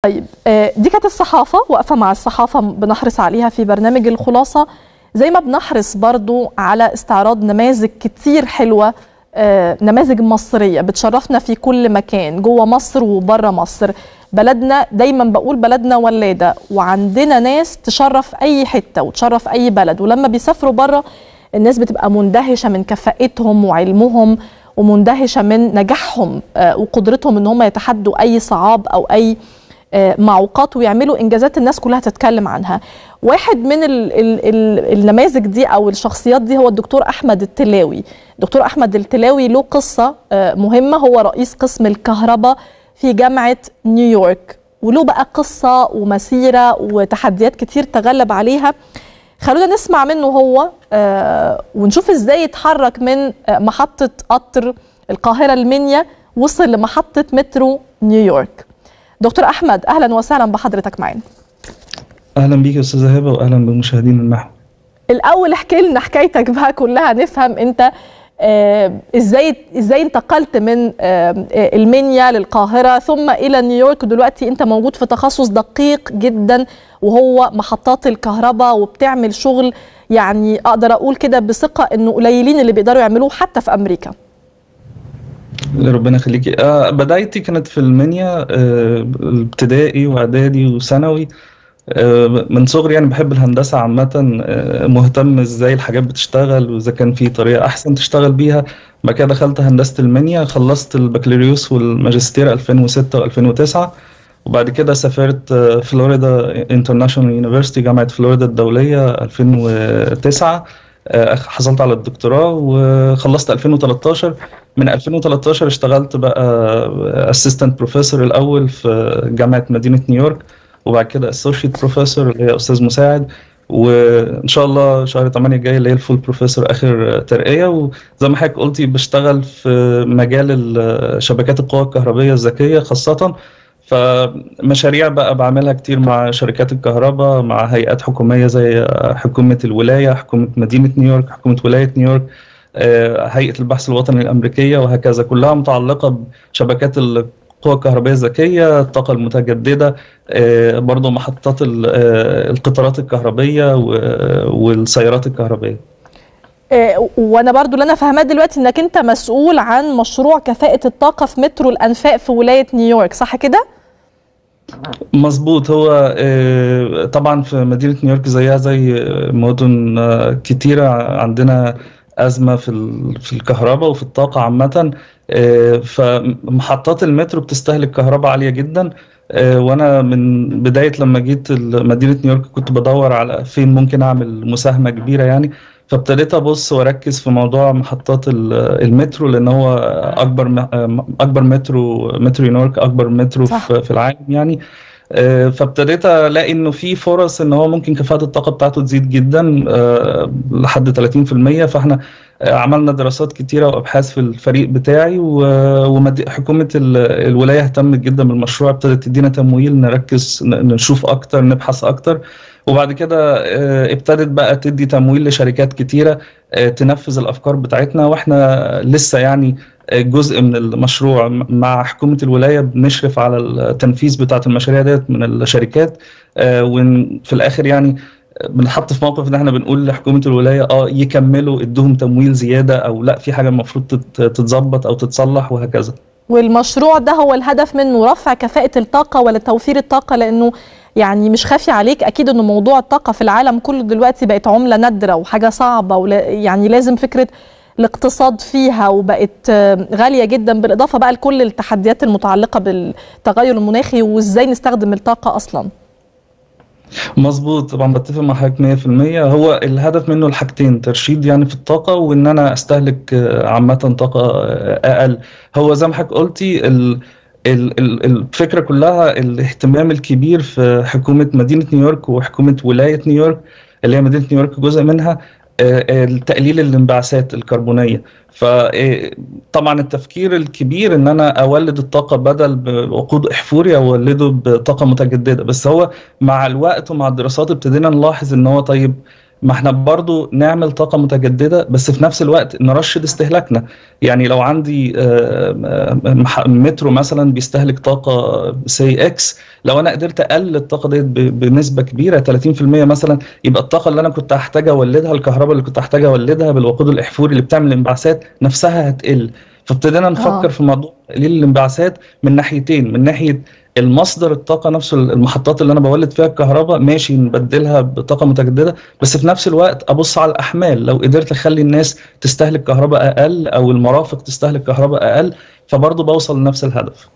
طيب دي كانت الصحافة واقفة مع الصحافة بنحرص عليها في برنامج الخلاصة زي ما بنحرص برضو على استعراض نماذج كتير حلوة نماذج مصرية بتشرفنا في كل مكان جوه مصر وبره مصر بلدنا دايما بقول بلدنا ولادة وعندنا ناس تشرف أي حتة وتشرف أي بلد ولما بيسافروا بره الناس بتبقى مندهشة من كفاءتهم وعلمهم ومندهشة من نجاحهم وقدرتهم ان هم يتحدوا أي صعاب أو أي معوقات ويعملوا انجازات الناس كلها تتكلم عنها واحد من ال ال ال النماذج دي او الشخصيات دي هو الدكتور احمد التلاوي دكتور احمد التلاوي له قصه مهمه هو رئيس قسم الكهرباء في جامعه نيويورك وله بقى قصه ومسيره وتحديات كتير تغلب عليها خلونا نسمع منه هو ونشوف ازاي يتحرك من محطه قطر القاهره المنيا وصل لمحطه مترو نيويورك دكتور احمد اهلا وسهلا بحضرتك معانا اهلا بيك يا استاذه هبه واهلا بمشاهدين المحور الاول احكي لنا حكايتك بقى كلها نفهم انت آه ازاي ازاي انتقلت من آه المنيا للقاهره ثم الى نيويورك دلوقتي انت موجود في تخصص دقيق جدا وهو محطات الكهرباء وبتعمل شغل يعني اقدر اقول كده بثقه انه قليلين اللي بيقدروا يعملوه حتى في امريكا ربنا يخليكي آه بدايتي كانت في المنيا آه ابتدائي واعدادي وثانوي آه من صغري يعني بحب الهندسه عامه آه مهتم ازاي الحاجات بتشتغل واذا كان في طريقه احسن تشتغل بيها بعد كده دخلت هندسه المنيا خلصت البكالوريوس والماجستير 2006 و2009 وبعد كده سافرت فلوريدا انترناشونال يونيفرسيتي جامعه فلوريدا الدوليه 2009 حصلت على الدكتوراه وخلصت 2013 من 2013 اشتغلت بقى اسيستنت بروفيسور الاول في جامعه مدينه نيويورك وبعد كده اسوشيت بروفيسور اللي هي استاذ مساعد وان شاء الله شهر 8 الجاي اللي هي الفول بروفيسور اخر ترقيه وزي ما حضرتك قلتي بشتغل في مجال شبكات القوى الكهربيه الذكيه خاصه فمشاريع بقى بعملها كتير مع شركات الكهرباء مع هيئات حكومية زي حكومة الولاية حكومة مدينة نيويورك حكومة ولاية نيويورك هيئة البحث الوطني الأمريكية وهكذا كلها متعلقة بشبكات القوى الكهربائية الذكية الطاقة المتجددة برضو محطات القطارات الكهربية والسيارات الكهربائية وانا برضو اللي انا فاهماه دلوقتي انك انت مسؤول عن مشروع كفاءة الطاقة في مترو الانفاق في ولاية نيويورك صح كده؟ مظبوط هو طبعا في مدينة نيويورك زيها زي مدن كتيرة عندنا أزمة في في الكهرباء وفي الطاقة عامة فمحطات المترو بتستهلك كهرباء عالية جدا وانا من بدايه لما جيت مدينه نيويورك كنت بدور على فين ممكن اعمل مساهمه كبيره يعني فابتديت ابص واركز في موضوع محطات المترو لان هو اكبر اكبر مترو مترو نيويورك اكبر مترو صح. في العالم يعني فابتديت الاقي انه في فرص ان هو ممكن كفاءه الطاقه بتاعته تزيد جدا لحد 30% فاحنا عملنا دراسات كتيره وابحاث في الفريق بتاعي وحكومه الولايه اهتمت جدا بالمشروع ابتدت تدينا تمويل نركز نشوف اكتر نبحث اكتر وبعد كده ابتدت بقى تدي تمويل لشركات كتيره تنفذ الافكار بتاعتنا واحنا لسه يعني جزء من المشروع مع حكومه الولايه بنشرف على التنفيذ بتاعه المشاريع ديت من الشركات وفي الاخر يعني بنحط في موقف ان احنا بنقول لحكومه الولايه اه يكملوا ادوهم تمويل زياده او لا في حاجه المفروض تتظبط او تتصلح وهكذا. والمشروع ده هو الهدف منه رفع كفاءه الطاقه ولا توفير الطاقه لانه يعني مش خافي عليك اكيد انه موضوع الطاقه في العالم كله دلوقتي بقت عمله نادره وحاجه صعبه ولا يعني لازم فكره الاقتصاد فيها وبقت غاليه جدا بالاضافه بقى لكل التحديات المتعلقه بالتغير المناخي وازاي نستخدم الطاقه اصلا. مظبوط طبعا بتفق مع حضرتك 100% هو الهدف منه الحاجتين ترشيد يعني في الطاقه وان انا استهلك عامه طاقه اقل هو زي ما حضرتك قلتي ال الفكره كلها الاهتمام الكبير في حكومه مدينه نيويورك وحكومه ولايه نيويورك اللي هي مدينه نيويورك جزء منها تقليل الانبعاثات الكربونيه فطبعا التفكير الكبير ان انا اولد الطاقه بدل بوقود احفوري اولده بطاقه متجدده بس هو مع الوقت ومع الدراسات ابتدينا نلاحظ ان هو طيب ما احنا برضو نعمل طاقة متجددة بس في نفس الوقت نرشد استهلاكنا يعني لو عندي آه، مح- مترو مثلا بيستهلك طاقة سي اكس لو انا قدرت اقلل الطاقة ديت ب- بنسبة كبيرة 30% مثلا يبقى الطاقة اللي انا كنت هحتاج اولدها الكهرباء اللي كنت هحتاج اولدها بالوقود الاحفوري اللي بتعمل الانبعاثات نفسها هتقل فابتدينا نفكر اه في موضوع تقليل الانبعاثات من ناحيتين من ناحية المصدر الطاقة نفسه المحطات اللي أنا بولد فيها الكهرباء ماشي نبدلها بطاقة متجددة بس في نفس الوقت أبص على الأحمال لو قدرت أخلي الناس تستهلك كهرباء أقل أو المرافق تستهلك كهرباء أقل فبرضه بوصل لنفس الهدف